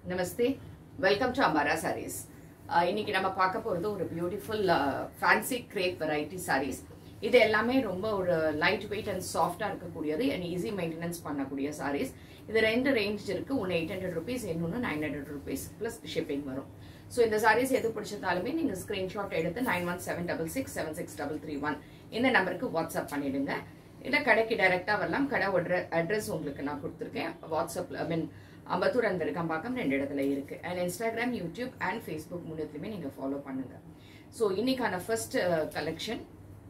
Namaste welcome to Ambara saris இன்னைக்கு நம்ம பார்க்க போகிறது ஒரு beautiful fancy crepe variety saris இது எல்லாமே ரொம்ப ஒரு லைட் வெயிட் அண்ட் சாஃப்டாக இருக்கக்கூடியது அண்ட் ஈஸி மெயின்டெனன்ஸ் பண்ணக்கூடிய சாரீஸ் இது ரெண்டு ரேஞ்ச் இருக்கு ஒன்று எயிட் ஹண்ட்ரட் ருபீஸ் இன்னொன்று nine hundred rupees plus shipping வரும் ஸோ இந்த சாரீஸ் எது பிடிச்சதாலுமே நீங்கள் ஸ்க்ரீன்ஷாட் எடுத்து nine one seven double six seven six double three one இந்த நம்பருக்கு வாட்ஸ்அப் பண்ணிடுங்க இல்லை கடைக்கு டைரெக்டாக வரலாம் கடை அட்ரஸ் உங்களுக்கு நான் கொடுத்துருக்கேன் வாட்ஸ்அப்பில் ஐ மீன் அம்பத்தூர் அந்த இருக்கம்பாக்கம் ரெண்டு இடத்துல இருக்கு and Instagram YouTube and Facebook மூலத்துலையுமே நீங்கள் ஃபாலோ பண்ணுங்க ஸோ இன்னைக்கான ஃபர்ஸ்ட் கலெக்ஷன்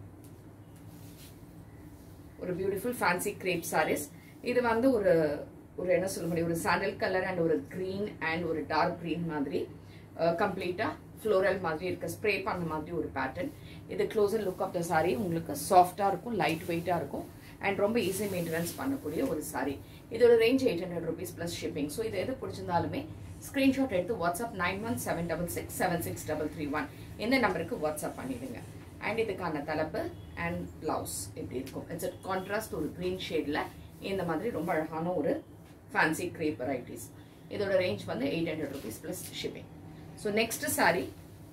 ஒரு பியூட்டிஃபுல் ஃபேன்சி கிரேப் சாரீஸ் இது வந்து ஒரு ஒரு என்ன சொல்ல முடியும் ஒரு சாண்டல் கலர் அண்ட் ஒரு க்ரீன் அண்ட் ஒரு டார்க் க்ரீன் மாதிரி கம்ப்ளீட்டாக ஃப்ளோரல் மாதிரி இருக்க ஸ்ப்ரே பண்ண மாதிரி ஒரு பேட்டர்ன் இது closer look of the sari உங்களுக்கு சாஃப்டாக இருக்கும் லைட் வெயிட்டாக இருக்கும் அண்ட் ரொம்ப ஈஸி மெயின்டெனன்ஸ் பண்ணக்கூடிய ஒரு சாரீ இதோட range eight hundred rupees plus shipping so இது எது பிடிச்சிருந்தாலுமே ஸ்க்ரீன்ஷாட் எடுத்து WhatsApp nine one seven double six seven six double three one இந்த நம்பருக்கு வாட்ஸ்அப் பண்ணிடுங்க அண்ட் இதுக்கான தலைப்பு அண்ட் பிளவுஸ் இப்படி இருக்கும் இட்ஸ் கான்ட்ராஸ்ட் ஒரு க்ரீன் ஷேடில் இந்த மாதிரி ரொம்ப அழகான ஒரு ஃபேன்சி கிரேப் வெரைட்டிஸ் இதோட ரேஞ்ச் வந்து eight hundred rupees plus shipping so next sari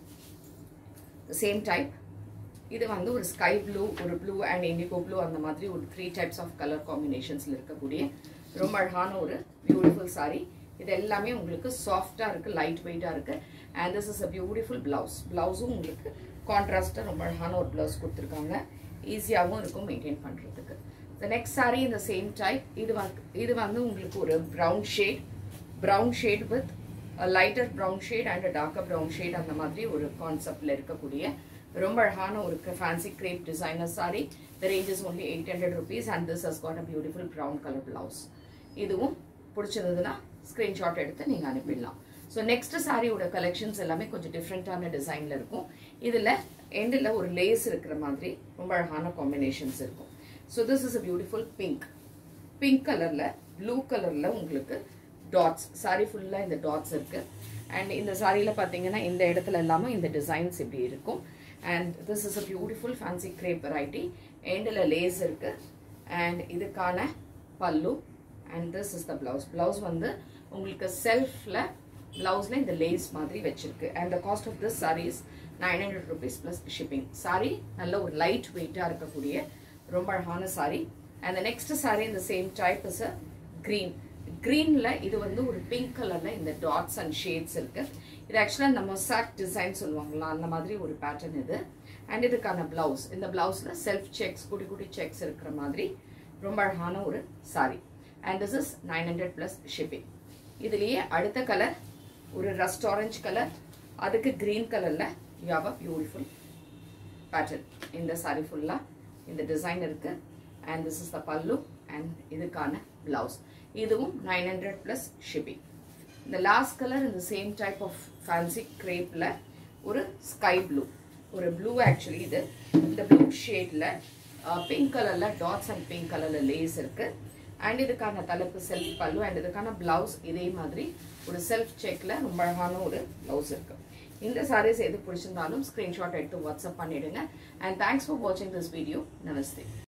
same type இது வந்து ஒரு ஸ்கை ப்ளூ ஒரு ப்ளூ அண்ட் இண்டிகோ ப்ளூ அந்த மாதிரி ஒரு த்ரீ டைப்ஸ் ஆஃப் கலர் காம்பினேஷன்ஸில் இருக்கக்கூடிய ரொம்ப அழகான ஒரு பியூட்டிஃபுல் சாரீ இது எல்லாமே உங்களுக்கு சாஃப்டாக இருக்குது லைட் வெயிட்டாக இருக்குது and this is a beautiful blouse ப்ளவுஸும் உங்களுக்கு கான்ட்ராஸ்டாக ரொம்ப அழகான ஒரு ப்ளவுஸ் கொடுத்துருக்காங்க ஈஸியாகவும் இருக்கும் மெயின்டைன் பண்ணுறதுக்கு த நெக்ஸ்ட் சாரீ இந்த சேம் டைப் இது வந்து இது வந்து உங்களுக்கு ஒரு brown shade brown shade with lighter brown shade and darker brown shade அந்த மாதிரி ஒரு கான்செப்டில் இருக்கக்கூடிய ரொம்ப அழகான ஒரு fancy crepe designer sari the range is only eight hundred rupees and this has got a beautiful brown colour blouse இதுவும் பிடிச்சிருந்ததுன்னா ஸ்க்ரீன்ஷாட் எடுத்து நீங்கள் அனுப்பிடலாம் ஸோ நெக்ஸ்ட் சாரியோட கலெக்ஷன்ஸ் எல்லாமே கொஞ்சம் டிஃப்ரெண்ட்டான டிசைனில் இருக்கும் இதில் எண்டில் ஒரு லேஸ் இருக்கிற மாதிரி ரொம்ப அழகான காம்பினேஷன்ஸ் இருக்கும் so this is a beautiful pink pink கலரில் ப்ளூ கலரில் உங்களுக்கு டாட்ஸ் சாரி ஃபுல்லாக இந்த டாட்ஸ் இருக்குது அண்ட் இந்த சாரியில் பார்த்தீங்கன்னா இந்த இடத்துல எல்லாமே இந்த டிசைன்ஸ் இப்படி இருக்கும் and this is a beautiful fancy crepe variety எண்டில் லேஸ் இருக்கு அண்ட் இதுக்கான பல்லு and this is the blouse blouse வந்து உங்களுக்கு செல்ஃபில் பிளவுஸில் இந்த லேஸ் மாதிரி வச்சிருக்கு and the cost of this saris nine hundred rupees plus shipping sari நல்ல ஒரு லைட் வெயிட்டாக இருக்கக்கூடிய ரொம்ப அழகான சாரி அண்ட் நெக்ஸ்ட் சாரி இந்த same type is a green க்ரீனில் இது வந்து ஒரு பிங்க் கலரில் இந்த டாட்ஸ் அண்ட் ஷேட்ஸ் இருக்கு இது ஆக்சுவலாக இந்த மொசாக் டிசைன் சொல்லுவாங்களா அந்த மாதிரி ஒரு பேட்டர்ன் இது அண்ட் இதுக்கான பிளவுஸ் இந்த பிளவுஸில் செல்ஃப் செக்ஸ் குட்டி குட்டி செக்ஸ் இருக்கிற மாதிரி ரொம்ப அழகான ஒரு sari and this is nine hundred plus shipping இதுலேயே அடுத்த கலர் ஒரு ரஸ்ட் ஆரஞ்சு கலர் அதுக்கு க்ரீன் கலரில் you have a beautiful pattern இந்த சாரி ஃபுல்லாக இந்த டிசைன் இருக்கு அண்ட் திஸ் இஸ் த பல்லு அண்ட் இதுக்கான பிளவுஸ் இதுவும் நைன் ஹண்ட்ரட் ப்ளஸ் ஷிப்பிங் இந்த லாஸ்ட் கலர் இந்த சேம் டைப் ஆஃப் ஃபேன்சி கிரேப்பில் ஒரு ஸ்கை ப்ளூ ஒரு ப்ளூ ஆக்சுவலி இது இந்த ப்ளூ ஷேடில் பிங்க் கலரில் டாட்ஸ் அண்ட் பிங்க் கலரில் லேஸ் இருக்குது அண்ட் இதுக்கான தலைப்பு செல்ஃப் பல்லு அண்ட் இதுக்கான பிளவுஸ் இதே மாதிரி ஒரு செல்ஃப் செக்கில் ரொம்ப அழகான ஒரு பிளவுஸ் இருக்குது இந்த சாரீஸ் எது பிடிச்சிருந்தாலும் ஸ்க்ரீன்ஷாட் எடுத்து வாட்ஸ்அப் பண்ணிவிடுங்க அண்ட் தேங்க்ஸ் ஃபார் வாட்சிங் திஸ் வீடியோ நமஸ்தே